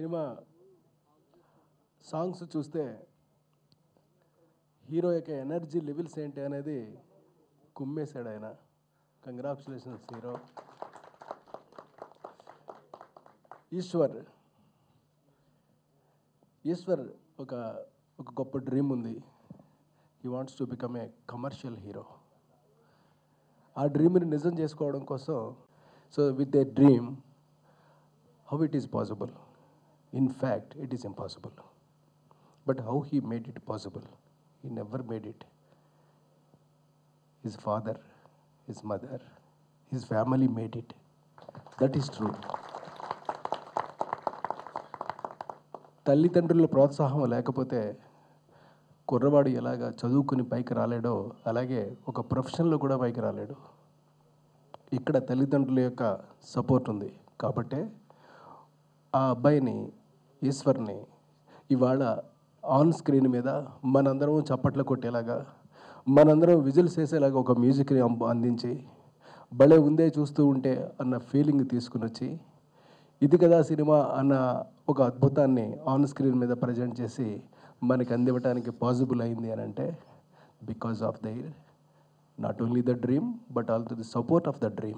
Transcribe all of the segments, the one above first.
Cinema songs చూస్తే hero యొక్క energy levels ఏంటి అనేది కుమ్మేశాడు ఆయన కంగ్రాచులేషన్స్ హీరో ఈశ్వర్ ఈశ్వర్ ఒక ఒక గొప్ప డ్రీమ్ ఉంది he wants to become a commercial hero ఆ డ్రీమ్ని నిజం చేసుకోవడం కోసం so with a dream how it is possible. In fact, it is impossible. But how he made it possible? He never made it. His father, his mother, his family made it. That is true. తల్లిదండ్రుల ప్రోత్సాహం లేకపోతే కుర్రవాడు ఎలాగ చదువుకుని పైకి రాలేడో అలాగే ఒక ప్రొఫెషన్లో కూడా పైకి రాలేడు ఇక్కడ తల్లిదండ్రుల యొక్క సపోర్ట్ ఉంది కాబట్టే ఆ అబ్బాయిని ఈశ్వర్ని ఇవాళ ఆన్ స్క్రీన్ మీద మనందరం చప్పట్లు కొట్టేలాగా మనందరం విజిల్స్ వేసేలాగా ఒక మ్యూజిక్ని అంబ- అందించి భలే ఉందే చూస్తూ ఉంటే అన్న ఫీలింగ్ తీసుకుని వచ్చి ఇది కదా సినిమా అన్న ఒక అద్భుతాన్ని ఆన్ స్క్రీన్ మీద ప్రజెంట్ చేసి మనకి అందివ్వటానికి పాసిబుల్ అయింది అని అంటే because of the not only the dream but also the support of the dream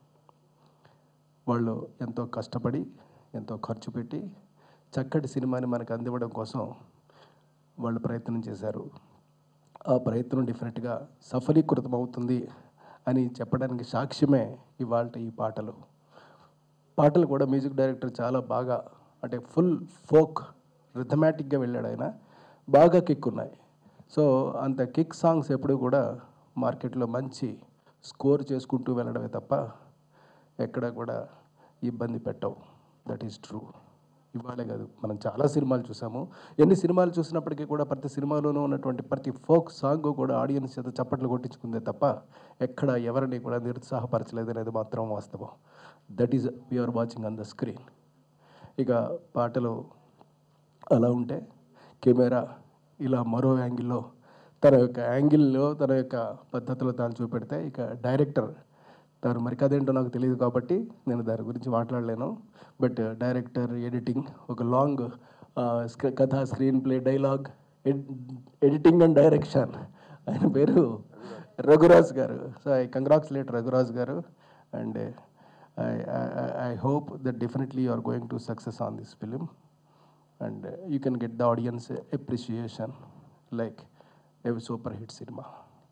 వాళ్ళు ఎంతో కష్టపడి ఎంతో ఖర్చు పెట్టి చక్కటి సినిమాని మనకు అందివ్వడం కోసం వాళ్ళు ప్రయత్నం చేశారు ఆ ప్రయత్నం డెఫినెట్గా సఫలీకృతం అవుతుంది అని చెప్పడానికి సాక్ష్యమే ఇవాళ ఈ పాటలు పాటలు కూడా మ్యూజిక్ డైరెక్టర్ చాలా బాగా అంటే ఫుల్ ఫోక్ రిథమాటిక్గా వెళ్ళాడు ఆయన బాగా కిక్ ఉన్నాయి సో అంత కిక్ సాంగ్స్ ఎప్పుడు కూడా మార్కెట్లో మంచి స్కోర్ చేసుకుంటూ వెళ్ళడమే తప్ప ఎక్కడ కూడా ఇబ్బంది పెట్టవు దట్ ఈస్ ట్రూ ఇవాళే కాదు మనం చాలా సినిమాలు చూసాము ఎన్ని సినిమాలు చూసినప్పటికీ కూడా ప్రతి సినిమాలోనూ ఉన్నటువంటి ప్రతి ఫోక్ సాంగ్ కూడా ఆడియన్స్ చేత చప్పట్లు కొట్టించుకుందే తప్ప ఎక్కడ ఎవరిని కూడా నిరుత్సాహపరచలేదు అనేది మాత్రం వాస్తవం that is we are watching on the screen ఇక పాటలు అలా ఉంటే కెమెరా ఇలా మరో యాంగిల్లో తన యొక్క యాంగిల్లో తన యొక్క పద్ధతిలో తాను చూపెడితే ఇక డైరెక్టర్ తాను మరి కదేంటో నాకు తెలియదు కాబట్టి నేను దాని గురించి మాట్లాడలేను బట్ డైరెక్టర్ ఎడిటింగ్ ఒక లాంగ్ కథ screenplay dialogue editing and direction ఆయన పేరు Raghuraj garu so I congratulate Raghuraj garu and I I hope that definitely you are going to success on this film and uh, you can get the audience appreciation like a super hit cinema.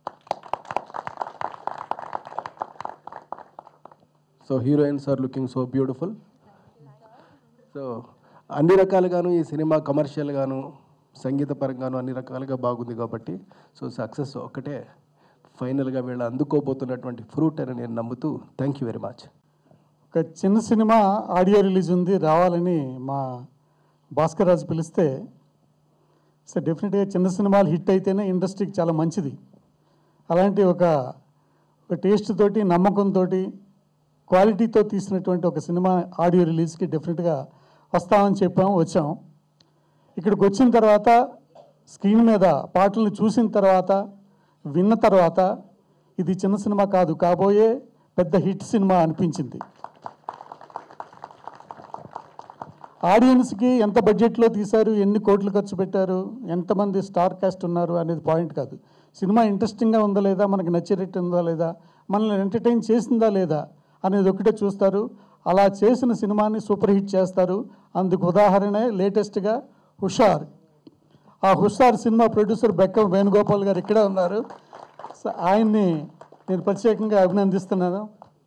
So heroines are looking so beautiful. So అన్ని రకాలుగాను ఈ cinema commercial గాను సంగీత పరంగాను అన్ని రకాలుగా బాగుంది కాబట్టి so success ఒక్కటే ఫైనల్గా వీళ్ళు అందుకోబోతున్నటువంటి ఫ్రూట్ అని నేను నమ్ముతూ థ్యాంక్ యూ వెరీ మచ్ ఒక చిన్న సినిమా ఆడియో రిలీజ్ ఉంది రావాలని మా భాస్కర్ రాజు పిలిస్తే సో డెఫినెట్గా చిన్న సినిమాలు హిట్ అయితేనే ఇండస్ట్రీకి చాలా మంచిది అలాంటి ఒక ఒక టేస్ట్ తోటి నమ్మకంతో క్వాలిటీతో తీసినటువంటి ఒక సినిమా ఆడియో రిలీజ్కి డెఫినెట్గా వస్తామని చెప్పాము వచ్చాం ఇక్కడికి వచ్చిన తర్వాత స్క్రీన్ మీద పాటలను చూసిన తర్వాత విన్న తర్వాత ఇది చిన్న సినిమా కాదు కాబోయే పెద్ద హిట్ సినిమా అనిపించింది ఆడియన్స్కి ఎంత బడ్జెట్లో తీశారు ఎన్ని కోట్లు ఖర్చు పెట్టారు ఎంతమంది స్టార్ కాస్ట్ ఉన్నారు అనేది పాయింట్ కాదు సినిమా ఇంట్రెస్టింగ్గా ఉందా లేదా మనకి నచ్చేటట్టు ఉందా లేదా మనల్ని ఎంటర్టైన్ చేసిందా లేదా అనేది ఒకటే చూస్తారు అలా చేసిన సినిమాని సూపర్ హిట్ చేస్తారు అందుకు ఉదాహరణే లేటెస్ట్గా హుషార్ ఆ హుషార్ సినిమా ప్రొడ్యూసర్ బెక్క వేణుగోపాల్ గారు ఇక్కడే ఉన్నారు సో ఆయన్ని నేను ప్రత్యేకంగా అభినందిస్తున్నాను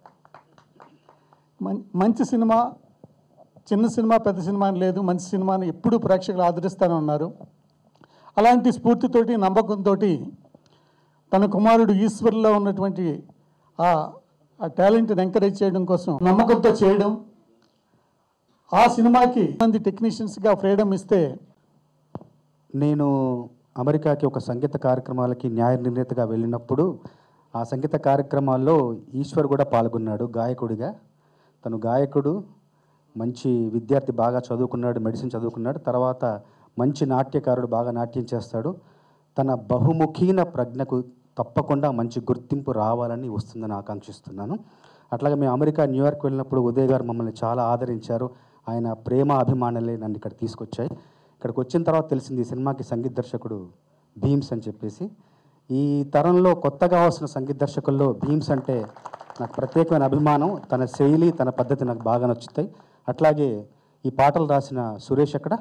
మం- మంచి సినిమా చిన్న సినిమా పెద్ద సినిమా అని లేదు మంచి సినిమాని ఎప్పుడూ ప్రేక్షకులు ఆదరిస్తూనే ఉన్నారు అలాంటి స్ఫూర్తితోటి నమ్మకంతో తన కుమారుడు ఈశ్వర్లో ఉన్నటువంటి ఆ ఆ టాలెంట్ని ఎంకరేజ్ చేయడం కోసం నమ్మకంతో చేయడం ఆ సినిమాకి మంది టెక్నీషియన్స్గా ఫ్రీడమ్ ఇస్తే నేను అమెరికాకి ఒక సంగీత కార్యక్రమాలకి న్యాయ నిర్ణేతగా వెళ్ళినప్పుడు ఆ సంగీత కార్యక్రమాల్లో ఈశ్వర్ కూడా పాల్గొన్నాడు గాయకుడిగా తను గాయకుడు మంచి విద్యార్థి బాగా చదువుకున్నాడు మెడిసిన్ చదువుకున్నాడు తర్వాత మంచి నాట్యకారుడు బాగా నాట్యం చేస్తాడు తన బహుముఖీన ప్రజ్ఞకు తప్పకుండా మంచి గుర్తింపు రావాలని వస్తుందని ఆకాంక్షిస్తున్నాను అట్లాగే మేము అమెరికా న్యూయార్క్ వెళ్ళినప్పుడు ఉదయ్ గారు మమ్మల్ని చాలా ఆదరించారు ఆయన ప్రేమ అభిమానులే నన్ను ఇక్కడ తీసుకొచ్చాయి ఇక్కడికి వచ్చిన తర్వాత తెలిసింది ఈ సినిమాకి సంగీత దర్శకుడు భీమ్స్ అని చెప్పేసి ఈ తరంలో కొత్తగా వస్తున్న సంగీత దర్శకుల్లో భీమ్స్ అంటే నాకు ప్రత్యేకమైన అభిమానం తన శైలి తన పద్ధతి నాకు బాగా నచ్చుతాయి అట్లాగే ఈ పాటలు రాసిన సురేష్ ఎక్కడ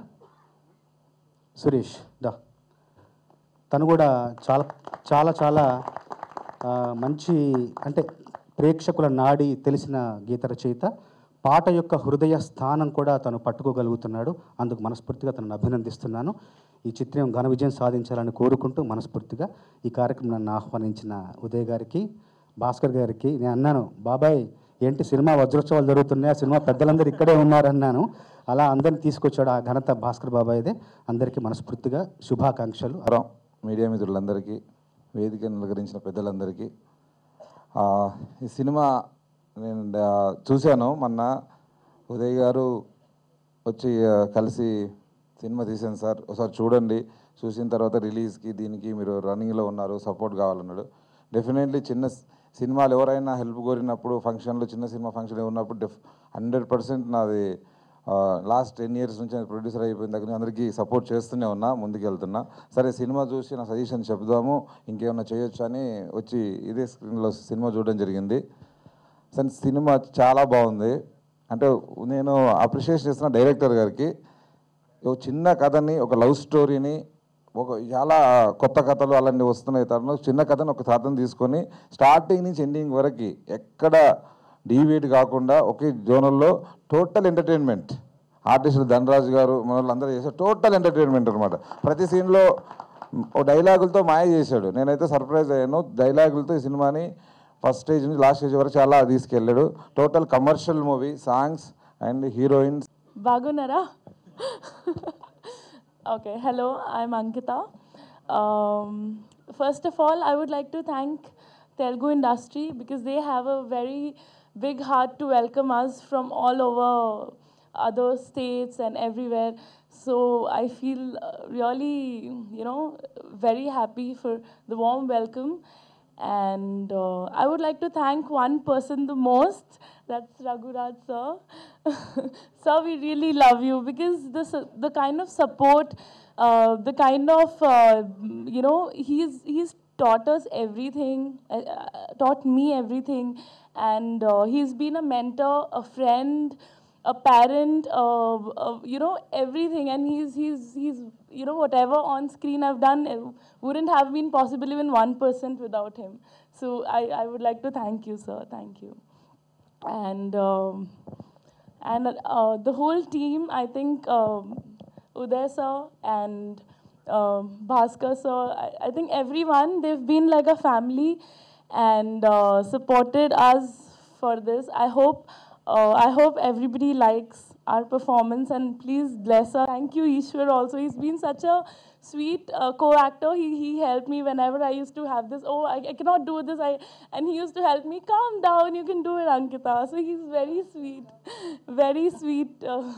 సురేష్ దా తను కూడా చాలా చాలా చాలా ఆ, మంచి అంటే ప్రేక్షకుల నాడి తెలిసిన గీత రచయిత పాట యొక్క హృదయ స్థానం కూడా తను పట్టుకోగలుగుతున్నాడు అందుకు మనస్ఫూర్తిగా తనను అభినందిస్తున్నాను ఈ చిత్రం ఘన విజయం సాధించాలని కోరుకుంటూ మనస్ఫూర్తిగా ఈ కార్యక్రమం నన్ను ఆహ్వానించిన ఉదయ్ గారికి భాస్కర్ గారికి నేను అన్నాను బాబాయ్ ఏంటి సినిమా వజ్రోత్సవాలు జరుగుతున్నాయి ఆ సినిమా పెద్దలందరూ ఇక్కడే ఉన్నారన్నాను అలా అందరిని తీసుకొచ్చాడు ఆ ఘనత భాస్కర్ బాబాయ్దే అందరికీ మనస్ఫూర్తిగా శుభాకాంక్షలు నమస్కారం మీడియా మిత్రులందరికీ వేదిక అలంకరించిన పెద్దలందరికీ ఆ, ఈ సినిమా నేను ఆ, చూశాను మొన్న ఉదయ్ గారు వచ్చి ఆ, కలిసి సినిమా తీసాను సార్ ఒకసారి చూడండి చూసిన తర్వాత రిలీజ్కి దీనికి మీరు రన్నింగ్లో ఉన్నారు సపోర్ట్ కావాలన్నాడు డెఫినెట్లీ చిన్న స్- సినిమాలు ఎవరైనా హెల్ప్ కోరినప్పుడు ఫంక్షన్లో చిన్న సినిమా ఫంక్షన్ ఉన్నప్పుడు డెఫ్ హండ్రెడ్ పర్సెంట్ నాది లాస్ట్ టెన్ ఇయర్స్ నుంచి నేను ప్రొడ్యూసర్ అయిపోయిన దగ్గర నుంచి అందరికీ సపోర్ట్ చేస్తూనే ఉన్నా ముందుకు వెళ్తున్నా సరే సినిమా చూసి నా సజెషన్ చెప్దాము ఇంకేమన్నా చేయొచ్చు అని వచ్చి ఇదే స్క్రీన్లో సినిమా చూడడం జరిగింది సరే సినిమా చాలా బాగుంది అంటే నేను అప్రిషియేట్ చేస్తున్న డైరెక్టర్ గారికి ఒక చిన్న కథని ఒక లవ్ స్టోరీని ఒక చాలా కొత్త కథలు అలాంటివి వస్తున్నాయి తరుణం చిన్న కథని ఒక కథను తీసుకొని స్టార్టింగ్ నుంచి ఎండింగ్ వరకు ఎక్కడ డీవియేట్ కాకుండా ఒకే జోనల్లో టోటల్ ఎంటర్టైన్మెంట్ ఆర్టిస్టులు ధనరాజు గారు మన వాళ్ళందరూ చేశారు టోటల్ ఎంటర్టైన్మెంట్ అనమాట ప్రతి సీన్లో ఓ డైలాగులతో మాయ చేశాడు నేనైతే సర్ప్రైజ్ అయ్యాను డైలాగులతో ఈ సినిమాని ఫస్ట్ స్టేజ్ నుంచి లాస్ట్ స్టేజ్ వరకు చాలా తీసుకెళ్ళాడు total commercial movie songs and heroines Bagunara. okay, hello, I'm Ankita. Um, first of all, I would like to thank Telugu industry because they have a very big heart to welcome us from all over other states and everywhere. So I feel uh, really, you know, very happy for the warm welcome. And uh, I would like to thank one person the most. That's Raghuraj sir. sir, we really love you because the su- the kind of support, uh, the kind of uh, you know, he's he's taught us everything, uh, uh, taught me everything, and uh, he's been a mentor, a friend, a parent, uh, uh, you know, everything. And he's he's he's you know whatever on screen I've done uh, wouldn't have been possible even one percent without him. So I, I would like to thank you, sir. Thank you. And um, and uh, the whole team, I think um, Uday sir and um, Bhaskar sir, I, I think everyone, they've been like a family and uh, supported us for this. I hope, uh, I hope everybody likes our performance and please bless us. Thank you, Ishwar also. He's been such a sweet uh, co-actor. He, he helped me whenever I used to have this, oh, I, I cannot do this. I, and he used to help me, calm down, you can do it, Ankita. So he's very sweet, very sweet. uh,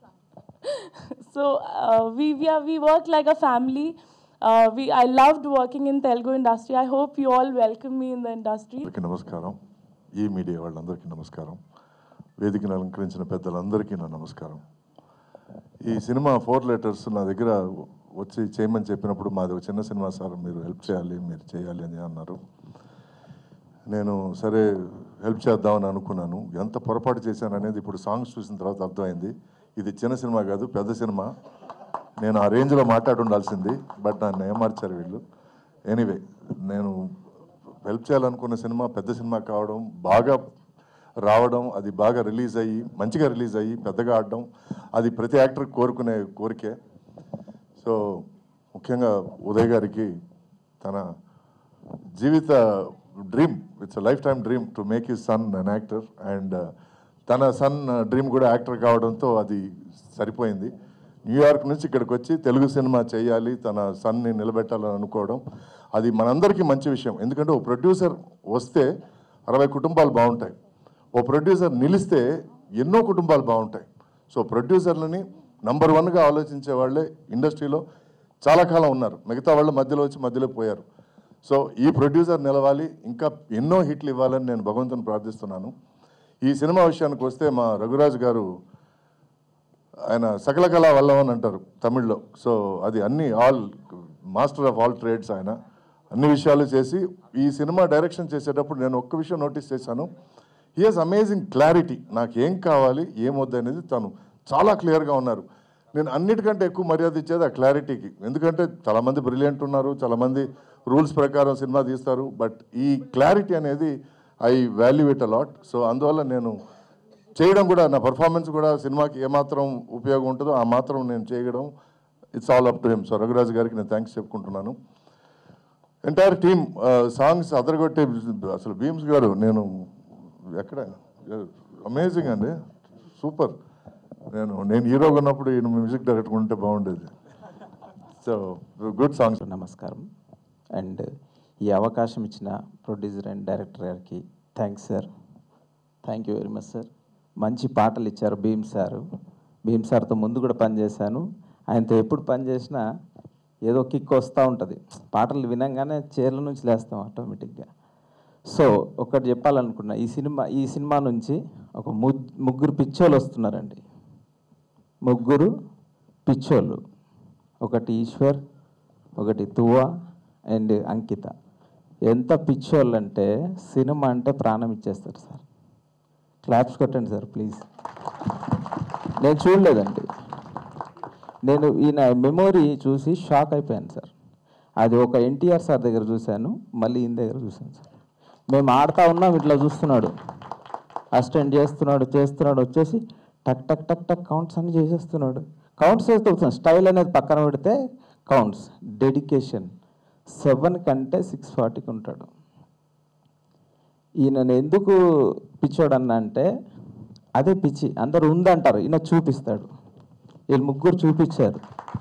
so uh, we, we, are, we work like a family. Uh, we, I loved working in Telugu industry. I hope you all welcome me in the industry. అందరికీ నమస్కారం ఈ media వాళ్ళందరికీ నమస్కారం వేదికను అలంకరించిన పెద్దలందరికీ నా నమస్కారం ఈ సినిమా ఫోర్ లెటర్స్ నా దగ్గర వచ్చి చేయమని చెప్పినప్పుడు మాది ఒక చిన్న సినిమా సార్ మీరు హెల్ప్ చేయాలి మీరు చేయాలి అని అన్నారు నేను సరే హెల్ప్ చేద్దామని అనుకున్నాను ఎంత పొరపాటు చేశాను అనేది ఇప్పుడు సాంగ్స్ చూసిన తర్వాత అర్థమైంది ఇది చిన్న సినిమా కాదు పెద్ద సినిమా నేను ఆ రేంజ్లో మాట్లాడి ఉండాల్సింది బట్ నన్ను ఏమార్చారు వీళ్ళు ఎనీవే నేను హెల్ప్ చేయాలనుకున్న సినిమా పెద్ద సినిమా కావడం బాగా రావడం అది బాగా రిలీజ్ అయ్యి మంచిగా రిలీజ్ అయ్యి పెద్దగా ఆడడం అది ప్రతి యాక్టర్ కోరుకునే కోరికే సో ముఖ్యంగా ఉదయ్ గారికి తన జీవిత dream it's lifetime dream to make his son an actor and తన సన్ డ్రీమ్ కూడా యాక్టర్ కావడంతో అది సరిపోయింది న్యూయార్క్ నుంచి ఇక్కడికి వచ్చి తెలుగు సినిమా చేయాలి తన సన్ని నిలబెట్టాలని అనుకోవడం అది మనందరికీ మంచి విషయం ఎందుకంటే ఓ ప్రొడ్యూసర్ వస్తే అరవై కుటుంబాలు బాగుంటాయి ఓ ప్రొడ్యూసర్ నిలిస్తే ఎన్నో కుటుంబాలు బాగుంటాయి సో ప్రొడ్యూసర్లని నంబర్ వన్గా ఆలోచించే వాళ్ళే ఇండస్ట్రీలో చాలా కాలం ఉన్నారు మిగతా వాళ్ళు మధ్యలో వచ్చి మధ్యలో పోయారు సో ఈ ప్రొడ్యూసర్ నిలవాలి ఇంకా ఎన్నో హిట్లు ఇవ్వాలని నేను భగవంతుని ప్రార్థిస్తున్నాను ఈ సినిమా విషయానికి వస్తే మా రఘురాజ్ గారు ఆయన సకల కళా వల్లభ్ అని అంటారు తమిళ్లో సో అది అన్ని all master of all trades ఆయన అన్ని విషయాలు చేసి ఈ సినిమా డైరెక్షన్ చేసేటప్పుడు నేను ఒక్క విషయం నోటీస్ చేశాను హీ హాజ్ అమేజింగ్ క్లారిటీ నాకు ఏం కావాలి ఏమొద్దు అనేది తను చాలా క్లియర్గా ఉన్నారు నేను అన్నిటికంటే ఎక్కువ మర్యాద ఇచ్చేది ఆ క్లారిటీకి ఎందుకంటే చాలామంది బ్రిలియంట్ ఉన్నారు చాలామంది రూల్స్ ప్రకారం సినిమా తీస్తారు బట్ ఈ క్లారిటీ అనేది I value it a lot so అందువల్ల నేను చేయడం కూడా నా పర్ఫార్మెన్స్ కూడా సినిమాకి ఏమాత్రం ఉపయోగం ఉంటుందో ఆ మాత్రం నేను చేయడం it's all up to him so Raghuraj గారికి నేను థ్యాంక్స్ చెప్పుకుంటున్నాను ఎంటైర్ టీమ్ సాంగ్స్ అదరగొట్టే అసలు భీమ్స్ గారు నేను ఎక్కడ అమేజింగ్ అండి సూపర్ నేను నేను హీరోగా ఉన్నప్పుడు ఈయన మ్యూజిక్ డైరెక్టర్ ఉంటే బాగుండేది సో గుడ్ సాంగ్స్ నమస్కారం అండ్ ఈ అవకాశం ఇచ్చిన ప్రొడ్యూసర్ అండ్ డైరెక్టర్ గారికి thanks sir thank you very much sir మంచి పాటలు ఇచ్చారు భీమ్ సారు భీమ్ సార్తో ముందు కూడా పనిచేశాను ఆయనతో ఎప్పుడు పని చేసినా ఏదో కిక్ వస్తూ ఉంటుంది పాటలు వినంగానే చీరల నుంచి లేస్తాం ఆటోమేటిక్గా సో ఒకటి చెప్పాలనుకున్నా ఈ సినిమా ఈ సినిమా నుంచి ఒక ము- ముగ్గురు పిచ్చోళ్ళు వస్తున్నారండి ముగ్గురు పిచ్చోళ్ళు ఒకటి ఈశ్వర్ ఒకటి తువ్వ అండ్ అంకిత ఎంత పిచ్చోళ్ళు అంటే సినిమా అంటే ప్రాణం ఇచ్చేస్తారు సార్ క్లాప్స్ కొట్టండి సార్ ప్లీజ్ నేను చూడలేదండి నేను ఈయన మెమొరీ చూసి షాక్ అయిపోయాను సార్ అది ఒక ఎన్టీఆర్ సార్ దగ్గర చూశాను మళ్ళీ ఈయన దగ్గర చూశాను సార్ మేము ఆడుతూ ఉన్నాం ఇట్లా చూస్తున్నాడు అసిస్టెంట్ చేస్తున్నాడు చేస్తున్నాడు వచ్చేసి టక్ టక్ టక్ టక్ కౌంట్స్ అన్ని చేసేస్తున్నాడు కౌంట్స్ చేస్తూ స్టైల్ అనేది పక్కన పెడితే కౌంట్స్ డెడికేషన్ సెవెన్ కంటే సిక్స్ ఫార్టీకి ఉంటాడు ఈయనను ఎందుకు పిచ్చోడన్నా అంటే అదే పిచ్చి అందరూ ఉందంటారు ఈయన చూపిస్తాడు వీళ్ళు ముగ్గురు చూపించారు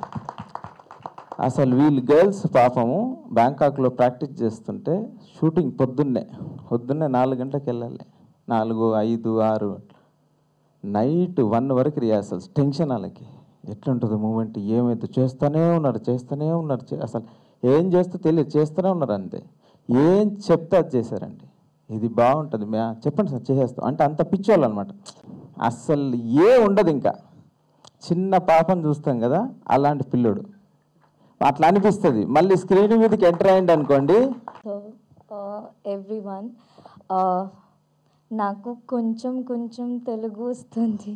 అసలు వీళ్ళు గర్ల్స్ పాపము బ్యాంకాక్లో ప్రాక్టీస్ చేస్తుంటే షూటింగ్ పొద్దున్నే పొద్దున్నే నాలుగు గంటలకు వెళ్ళాలి నాలుగు ఐదు ఆరు నైట్ వన్ వరకు రిహార్సల్స్ టెన్షన్ వాళ్ళకి ఎట్లుంటుంది మూమెంట్ ఏమైతే చేస్తూనే ఉన్నారు చేస్తూనే ఉన్నారు చే- అసలు ఏం చేస్తే తెలియదు చేస్తూనే ఉన్నారు అంతే ఏం చెప్తే అది చేశారండి ఇది బాగుంటుంది మ్యా చెప్పండి సార్ చేసేస్తాం అంటే అంత పిచ్చోళ్ళు అనమాట అస్సలు ఏ ఉండదు ఇంకా చిన్న పాపను చూస్తాం కదా అలాంటి పిల్లోడు అట్లా అనిపిస్తుంది మళ్ళీ స్క్రీన్ మీదకి ఎంటర్ అయ్యింది అనుకోండి సో ఎవ్రీవన్ uh, నాకు కొంచెం కొంచెం తెలుగు వస్తుంది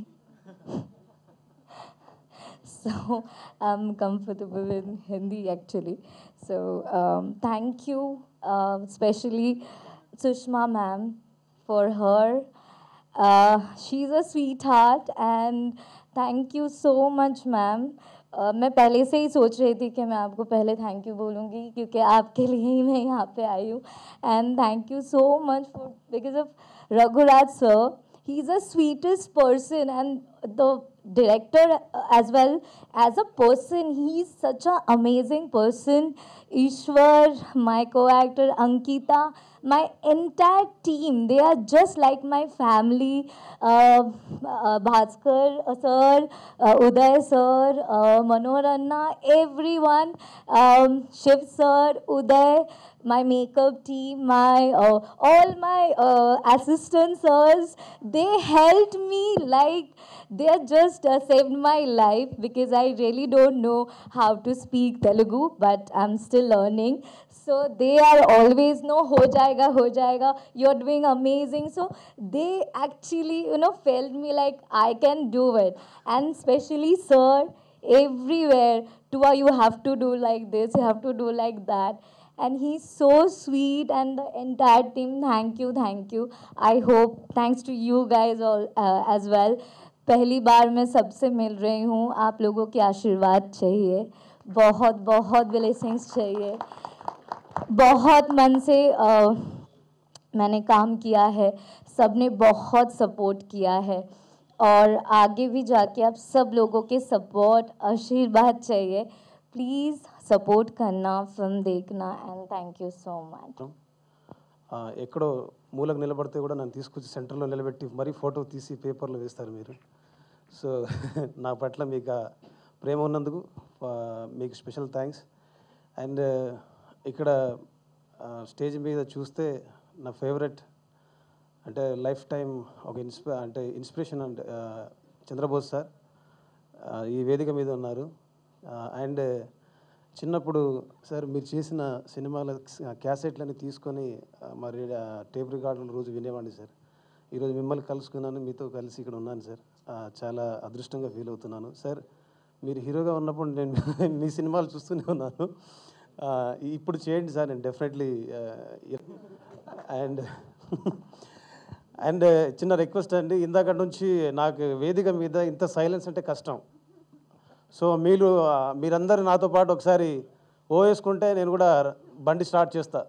so I'm comfortable in Hindi actually so thank you specially Sushma ma'am for her she is a sweetheart and thank you so much ma'am मैं पहले से ही सोच रही थी कि मैं आपको पहले थैंक यू बोलूँगी क्योंकि आपके लिए ही मैं यहाँ पे आई हूँ and thank you so much for because of Raghuraj sir he is the sweetest person and the director uh, as well as a person he is such an amazing person ishwar my co-actor ankita my entire team they are just like my family uh, uh, bhaskar uh, sir uh, uday sir uh, manor anna everyone um, shiv sir uday my makeup team, my uh, all my uh, assistant sirs, they helped me like they are just uh, saved my life because I really don't know how to speak Telugu, but I'm still learning. So they are always no ho jayega ho jayega. You're doing amazing. So they actually you know felt me like I can do it, and especially sir everywhere. Tua, you have to do like this. You have to do like that and he's so sweet and the entire team thank you thank you i hope thanks to you guys all uh, as well पहली बार मैं सबसे मिल रही हूँ आप लोगों के आशीर्वाद चाहिए बहुत बहुत ब्लेसिंग्स चाहिए बहुत मन से uh, मैंने काम किया है सबने बहुत सपोर्ट किया है और आगे भी जाके आप सब लोगों के सपोर्ट आशीर्वाद चाहिए प्लीज़ सपोर्ट करना फिल्म देखना and thank you so much ఆ, ఎక్కడో మూలకు నిలబడితే కూడా నన్ను తీసుకొచ్చి సెంటర్లో నిలబెట్టి మరీ ఫోటో తీసి పేపర్లో వేస్తారు మీరు సో నా పట్ల మీకు ఆ ప్రేమ ఉన్నందుకు ఆ, మీకు స్పెషల్ థ్యాంక్స్ అండ్ ఇక్కడ స్టేజ్ మీద చూస్తే నా ఫేవరెట్ అంటే లైఫ్ టైం ఒక ఇన్స్పి అంటే ఇన్స్పిరేషన్ అంటే ఆ, చంద్రబోస్ సార్ ఆ, ఈ వేదిక మీద ఉన్నారు అండ్ చిన్నప్పుడు సార్ మీరు చేసిన సినిమాల క్యాసెట్లని తీసుకొని ఆ, మరి ఆ, టేప్ రికార్డులు రోజు వినేవాడిని సార్ ఈరోజు మిమ్మల్ని కలుసుకున్నాను మీతో కలిసి ఇక్కడ ఉన్నాను సార్ ఆ, చాలా అదృష్టంగా ఫీల్ అవుతున్నాను సార్ మీరు హీరోగా ఉన్నప్పుడు నేను మీ సినిమాలు చూస్తూనే ఉన్నాను ఆ, ఇప్పుడు చేయండి సార్ నేను డెఫినెట్లీ అండ్ అండ్ చిన్న రిక్వెస్ట్ అండి ఇందాక నుంచి నాకు వేదిక మీద ఇంత సైలెన్స్ అంటే కష్టం సో మీరు ఆ, మీరందరూ నాతో పాటు ఒకసారి ఓ వేసుకుంటే నేను కూడా బండి స్టార్ట్ చేస్తా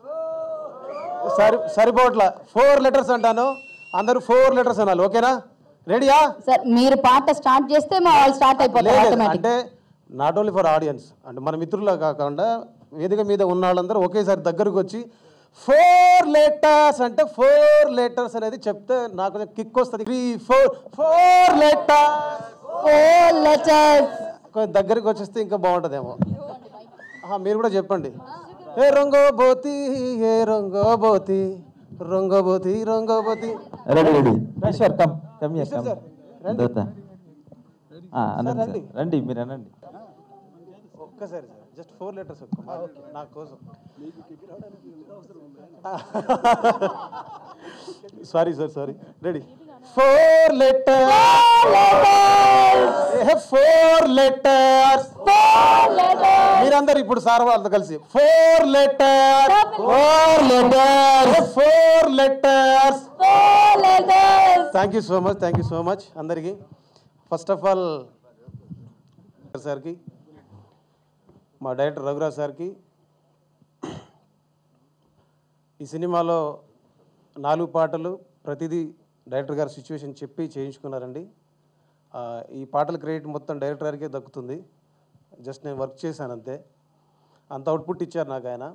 సరి సరిపోట్ల ఫోర్ లెటర్స్ అంటాను అందరూ ఫోర్ లెటర్స్ అనాలి ఓకేనా రెడీయా సార్ మీరు పాట స్టార్ట్ చేస్తే మా వాళ్ళు స్టార్ట్ అయిపోతారు లేదు, ఆటోమేటిక్ అంటే నాట్ ఓన్లీ ఫర్ ఆడియన్స్ అంటే మన మిత్రులా కాకుండా వేదిక మీద ఉన్న వాళ్ళందరూ ఒకేసారి దగ్గరకు వచ్చి ఫోర్ లెటర్స్ అంటే ఫోర్ లెటర్స్ అనేది చెప్తే నాకు కొంచెం కిక్ వస్తుంది three four four letters four letters కొంచెం దగ్గరికి వచ్చేస్తే ఇంకా బాగుంటుందేమో ఆహా, మీరు కూడా చెప్పండి ఏ రంగోబోతి ఏ రంగోబోతి రంగోబోతి రంగోబోతి ready ready Eshwar come come here come sir, రండి. దోత ఆ, అనండి రండి. సార్ రండి మీరు అనండి ఒక్కసారి సార్ జస్ట్ ఫోర్ లెటర్స్ నా కోసం sorry sir sorry ready four letters four letters మీరందరూ ఇప్పుడు సార్ వాళ్ళతో కలిసి four letter four letters four letters four letters thank you so much thank you so much అందరికీ ఫస్ట్ ఆఫ్ ఆల్ సార్కి మా director Raghuraj సార్కి ఈ సినిమాలో నాలుగు పాటలు ప్రతిదీ డైరెక్టర్ గారు సిచ్యువేషన్ చెప్పి చేయించుకున్నారండి ఆ, ఈ పాటల క్రెడిట్ మొత్తం డైరెక్టర్ గారికే దక్కుతుంది జస్ట్ నేను వర్క్ చేశాను అంతే అంత అవుట్పుట్ ఇచ్చారు నాకు ఆయన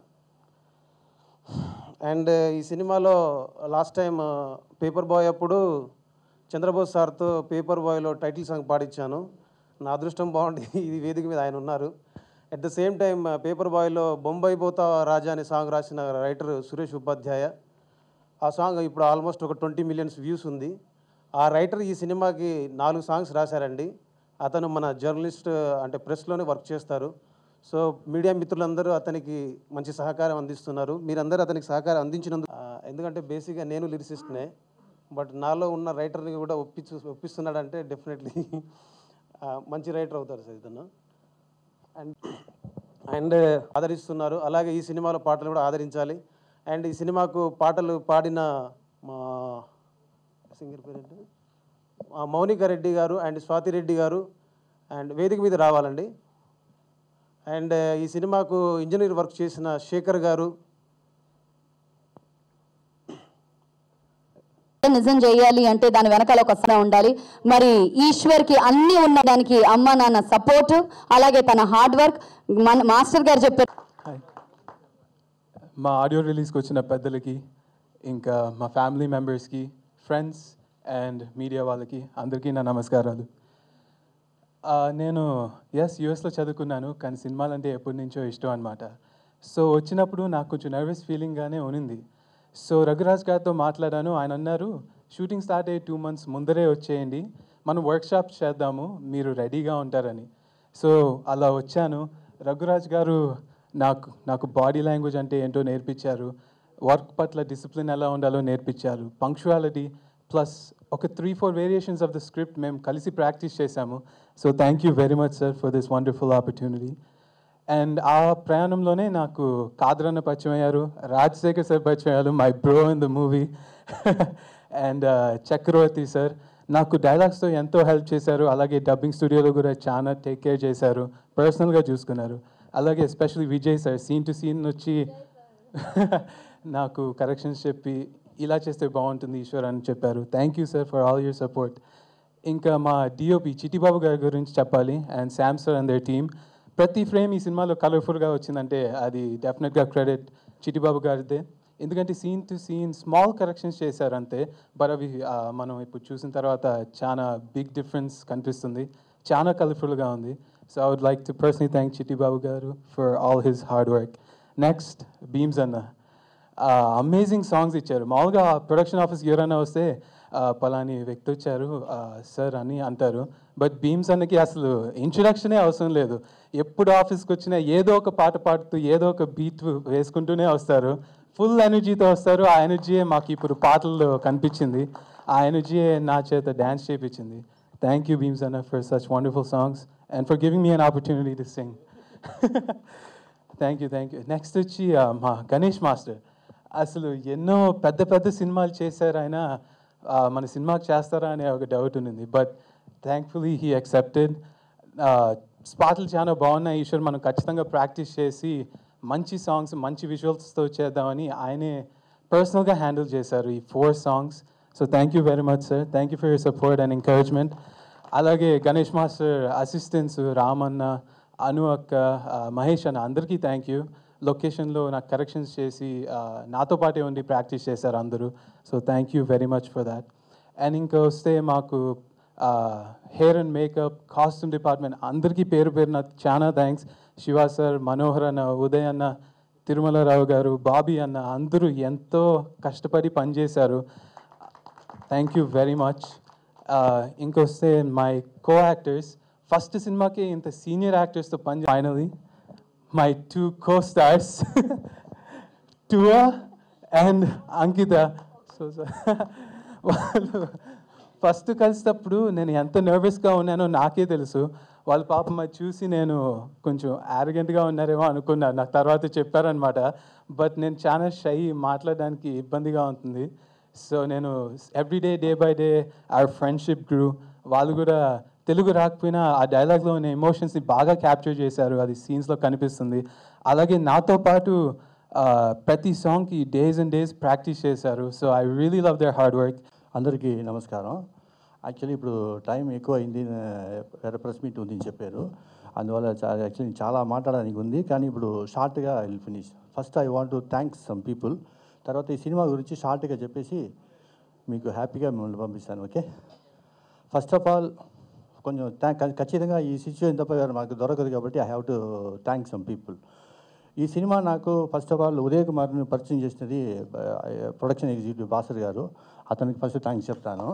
అండ్ ఈ సినిమాలో లాస్ట్ టైం పేపర్ బాయ్ అప్పుడు చంద్రబోస్ సార్తో పేపర్ బాయ్లో టైటిల్ సాంగ్ పాడించాను నా అదృష్టం బాగుండి ఇది వేదిక మీద ఆయన ఉన్నారు at the same time paper బాయ్లో బొంబాయి పోతా రాజా అనే సాంగ్ రాసిన రైటర్ సురేష్ ఉపాధ్యాయ ఆ సాంగ్ ఇప్పుడు ఆల్మోస్ట్ ఒక ట్వంటీ మిలియన్స్ వ్యూస్ ఉంది ఆ రైటర్ ఈ సినిమాకి నాలుగు సాంగ్స్ రాశారండి అతను మన జర్నలిస్ట్ అంటే ప్రెస్లోనే వర్క్ చేస్తారు సో మీడియా మిత్రులందరూ అతనికి మంచి సహకారం అందిస్తున్నారు మీరందరూ అతనికి సహకారం అందించినందుకు ఆ, ఎందుకంటే బేసిక్గా నేను లిరిసిస్ట్నే బట్ నాలో ఉన్న రైటర్ని కూడా ఒప్పించు ఒప్పిస్తున్నాడంటే డెఫినెట్లీ మంచి రైటర్ అవుతారు సార్ ఇతను అండ్ అండ్ ఆదరిస్తున్నారు అలాగే ఈ సినిమాలో పాటలు కూడా ఆదరించాలి అండ్ ఈ సినిమాకు పాటలు పాడిన మా సింగర్ పేరు ఏంటి ఆ మౌనిక రెడ్డి గారు అండ్ స్వాతి రెడ్డి గారు అండ్ వేదిక మీద రావాలండి అండ్ ఈ సినిమాకు ఇంజనీర్ వర్క్ చేసిన శేఖర్ గారు నిజం చేయాలి అంటే దాని వెనకాల ఒక సన ఉండాలి మరి ఈశ్వర్కి అన్ని ఉన్న దానికి అమ్మ నాన్న సపోర్ట్ అలాగే తన హార్డ్ వర్క్ మన మాస్టర్ గారు చెప్పారు మా ఆడియో రిలీజ్కి వచ్చిన పెద్దలకి ఇంకా మా ఫ్యామిలీ మెంబర్స్కి ఫ్రెండ్స్ అండ్ మీడియా వాళ్ళకి అందరికీ నా నమస్కారాలు ఆ, నేను ఎస్ యూఎస్లో చదువుకున్నాను కానీ సినిమాలు అంటే ఎప్పటి నుంచో ఇష్టం అనమాట సో వచ్చినప్పుడు నాకు కొంచెం నర్వస్ ఫీలింగ్గానే ఉనింది సో రఘురాజ్ గారితో మాట్లాడాను ఆయన అన్నారు షూటింగ్ స్టార్ట్ అయ్యే టూ మంత్స్ ముందరే వచ్చేయండి మనం వర్క్షాప్ చేద్దాము మీరు రెడీగా ఉంటారని సో అలా వచ్చాను రఘురాజ్ గారు నాకు నాకు బాడీ లాంగ్వేజ్ అంటే ఏంటో నేర్పించారు వర్క్ పట్ల డిసిప్లిన్ ఎలా ఉండాలో నేర్పించారు పంక్చువాలిటీ ప్లస్ ఒక three four variations of the script మేము కలిసి ప్రాక్టీస్ చేశాము so thank you very much sir for this wonderful opportunity and ఆ ప్రయాణంలోనే నాకు కాదరన్న పరిచయం అయ్యారు రాజశేఖర్ సార్ పరిచయం అయ్యారు my bro in the movie and Chakravarthy sir నాకు డైలాగ్స్తో ఎంతో హెల్ప్ చేశారు అలాగే డబ్బింగ్ స్టూడియోలో కూడా చాలా టేక్ కేర్ చేశారు పర్సనల్గా చూసుకున్నారు అలాగే especially Vijay sir scene to scene వచ్చి నాకు కరెక్షన్స్ చెప్పి ఇలా చేస్తే బాగుంటుంది ఈశ్వర్ అని చెప్పారు thank you sir for all your support ఇంకా మా డిఓపి చిట్టిబాబు గారి గురించి చెప్పాలి and Sam sir and their team ప్రతి ఫ్రేమ్ ఈ సినిమాలో కలర్ఫుల్గా వచ్చిందంటే అది డెఫినెట్గా క్రెడిట్ చిట్టిబాబు గారిదే ఎందుకంటే scene to scene small corrections చేశారు అంతే బట్ అవి ఆ, మనం ఇప్పుడు చూసిన తర్వాత చాలా బిగ్ డిఫరెన్స్ కనిపిస్తుంది చాలా కలర్ఫుల్గా ఉంది so I would like to personally thank Chittibabu garu for all his hard work next Bheems అన్న అమేజింగ్ సాంగ్స్ ఇచ్చారు మామూలుగా ప్రొడక్షన్ ఆఫీస్కి ఎవరైనా వస్తే పలాని వ్యక్తి వచ్చారు సార్ అని అంటారు బట్ భీమ్స్ అన్నకి అసలు ఇంట్రడక్షనే అవసరం లేదు ఎప్పుడు ఆఫీస్కి వచ్చినా ఏదో ఒక పాట పాడుతూ ఏదో ఒక బీట్ వేసుకుంటూనే వస్తారు ఫుల్ ఎనర్జీతో వస్తారు ఆ ఎనర్జీయే మాకు ఇప్పుడు పాటల్లో కనిపించింది ఆ ఎనర్జీయే నా చేత డ్యాన్స్ చేయించింది థ్యాంక్ యూ భీమ్స్ అన్న for such wonderful songs and for giving me an opportunity to sing thank you thank you next వచ్చి ఆ, మా గణేష్ మాస్టర్ అసలు ఎన్నో పెద్ద పెద్ద సినిమాలు చేశారు ఆయన ఆ, మన సినిమాకి చేస్తారా అనే ఒక డౌట్ ఉంది బట్ థ్యాంక్ఫుల్లీ హీ అక్సెప్టెడ్ పాటలు చాలా బాగున్నాయి ఈశ్వర్ మనం ఖచ్చితంగా ప్రాక్టీస్ చేసి మంచి సాంగ్స్ మంచి విజువల్స్తో చేద్దామని ఆయనే పర్సనల్గా హ్యాండిల్ చేశారు ఈ four songs so thank you very much sir thank you for your support and encouragement అలాగే గణేష్ మాస్టర్ అసిస్టెంట్స్ రామన్న అను అక్క ఆ, మహేష్ అన్న అందరికీ థ్యాంక్ యూ లొకేషన్లో నాకు కరెక్షన్స్ చేసి ఆ, నాతో పాటే ఉండి ప్రాక్టీస్ చేశారు అందరూ so thank you very much for that and ఇంకా వస్తే మాకు hair and makeup costume department అందరికీ పేరు పేరున చాలా థ్యాంక్స్ శివ సార్ మనోహర్ అన్న ఉదయ్ అన్న తిరుమలరావు గారు బాబీ అన్న అందరూ ఎంతో కష్టపడి పనిచేశారు థ్యాంక్ యూ వెరీ మచ్ ఇంకొస్తే మై కో యాక్టర్స్ ఫస్ట్ సినిమాకి ఇంత సీనియర్ యాక్టర్స్తో పని finally my two co stars టువా అండ్ అంకిత సో వాళ్ళు ఫస్ట్ కలిసినప్పుడు నేను ఎంత నర్వస్గా ఉన్నానో నాకే తెలుసు వాళ్ళ పాపం అది చూసి నేను కొంచెం యారగెంట్గా ఉన్నారేమో అనుకున్నాను నాకు తర్వాత చెప్పారనమాట బట్ నేను చాలా షై మాట్లాడడానికి ఇబ్బందిగా ఉంటుంది సో నేను everyday day by day our friendship grew వాళ్ళు కూడా తెలుగు రాకపోయినా ఆ డైలాగ్లో ఉన్న ఎమోషన్స్ని బాగా క్యాప్చర్ చేశారు అది సీన్స్లో కనిపిస్తుంది అలాగే నాతో పాటు ఆ, ప్రతి సాంగ్కి డేస్ అండ్ డేస్ ప్రాక్టీస్ చేశారు so I really love their hard work అందరికీ నమస్కారం యాక్చువల్లీ ఇప్పుడు టైం ఎక్కువ అయింది వేరే ప్రెస్ మీట్ ఉంది అని చెప్పారు అందువల్ల యాక్చువల్లీ చాలా మాట్లాడడానికి ఉంది కానీ ఇప్పుడు షార్ట్గా I will finish first I want to thanks some people తర్వాత ఈ సినిమా గురించి షార్ట్గా చెప్పేసి మీకు హ్యాపీగా మిమ్మల్ని పంపిస్తాను ఓకే ఫస్ట్ ఆఫ్ ఆల్ కొంచెం థ్యాంక్ ఖచ్చితంగా ఈ సిచ్యువేషన్ తప్ప వేరే మాకు దొరకదు కాబట్టి I have to thank some people ఈ సినిమా నాకు ఫస్ట్ ఆఫ్ ఆల్ ఉదయ్ కుమార్ని పరిచయం చేసినది ప్రొడక్షన్ ఎగ్జిక్యూటివ్ బాసర్ గారు అతనికి ఫస్ట్ థ్యాంక్స్ చెప్తాను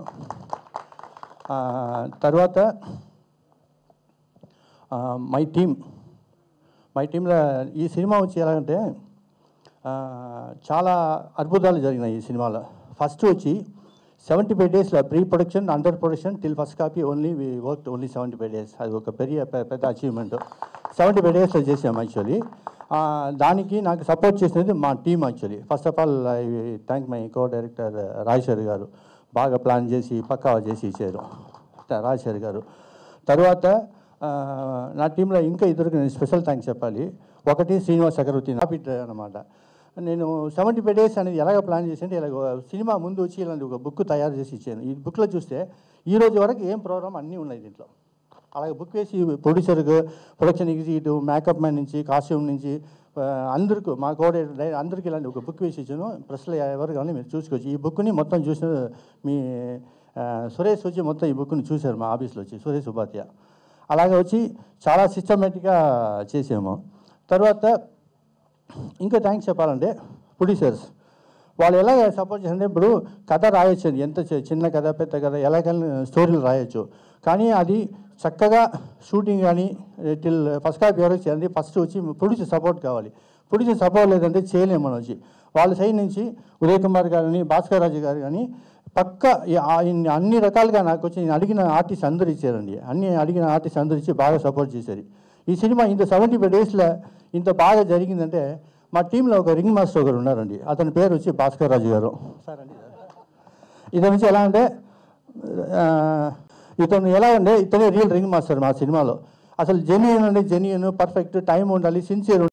ఆ, తర్వాత మై టీమ్ మై టీంలో ఈ సినిమా వచ్చి ఎలాగంటే ఆ, చాలా అద్భుతాలు జరిగినాయి ఈ సినిమాలో ఫస్ట్ వచ్చి సెవెంటీ ఫైవ్ డేస్లో pre production under production till first copy only we work only seventy five days అది ఒక పెரிய పె- పెద్ద అచీవ్మెంట్ సెవెంటీ ఫైవ్ డేస్లో చేసాం యాక్చువల్లీ దానికి నాకు సపోర్ట్ చేసినది మా team actually first of all I thank my co director Rajeswari garu బాగా ప్లాన్ చేసి పక్కా చేసి ఇచ్చారు రాజేశ్వరి గారు తర్వాత ఆ, నా టీంలో ఇంకా ఇద్దరికి నేను స్పెషల్ థ్యాంక్స్ చెప్పాలి ఒకటి శ్రీనివాస్ చక్రవర్తి నాపిట్ అనమాట నేను సెవెంటీ ఫైవ్ డేస్ అనేది ఎలాగ ప్లాన్ చేసి ఇలాగ సినిమా ముందు వచ్చి ఇలాంటి ఒక బుక్ తయారు చేసి ఇచ్చాను ఈ బుక్లో చూస్తే ఈ రోజు వరకు ఏం ప్రోగ్రామ్ అన్నీ ఉన్నాయి దీంట్లో అలాగే బుక్ వేసి ప్రొడ్యూసర్కు ప్రొడక్షన్ ఎగ్జిక్యూటివ్ మేకప్ మ్యాన్ నుంచి కాస్ట్యూమ్ నుంచి ఆ, అందరికీ మా కోఆర్డినేటర్ అందరికీ ఇలాంటి ఒక బుక్ వేసి ఇచ్చాను ప్రెస్లో ఎవరు కానీ మీరు చూసుకోవచ్చు ఈ బుక్ని మొత్తం చూసిన మీ ఆ, సురేష్ వచ్చి మొత్తం ఈ బుక్ని చూశారు మా ఆఫీస్లో వచ్చి సురేష్ ఉపాధ్యాయ అలాగే వచ్చి చాలా సిస్టమేటిక్గా చేసాము తర్వాత ఇంకా థ్యాంక్స్ చెప్పాలంటే ప్రొడ్యూసర్స్ వాళ్ళు ఎలా సపోర్ట్ చేయాలంటే ఇప్పుడు కథ రాయొచ్చు ఎంత చి- చిన్న కథ పెద్ద కథ ఎలాగైనా స్టోరీలు రాయొచ్చు కానీ అది చక్కగా షూటింగ్ కానీ టిల్ ఫస్ట్ కాపీ ఎవరికి చేయాలంటే ఫస్ట్ వచ్చి ప్రొడ్యూసర్ సపోర్ట్ కావాలి ప్రొడ్యూసర్ సపోర్ట్ లేదంటే చేయలేము మనం వచ్చి వాళ్ళ సైడ్ నుంచి ఉదయ్ కుమార్ గారిని భాస్కర్ రాజు గారు కానీ పక్క ఈ- ఆ- ఇన్ని- అన్ని రకాలుగా నాకు వచ్చి నేను అడిగిన ఆర్టిస్ట్ అందరూ ఇచ్చారండి అన్ని అడిగిన ఆర్టిస్ట్ అందరూ ఇచ్చి బాగా సపోర్ట్ చేశారు ఈ సినిమా ఇంత సెవెంటీ ఫైవ్ డేస్లో ఇంత బాగా జరిగిందంటే మా టీంలో ఒక రింగ్ మాస్టర్ ఒకరు ఉన్నారండి అతని పేరు వచ్చి భాస్కర్ రాజు గారు సార్ అండి ఇతని నుంచి ఎలా అంటే ఆ, ఇతను ఎలా అంటే ఇతనే రియల్ రింగ్ మాస్టర్ మా సినిమాలో అసలు జెన్యున్ అంటే జెన్యున్ పర్ఫెక్ట్ టైం ఉండాలి సిన్సియర్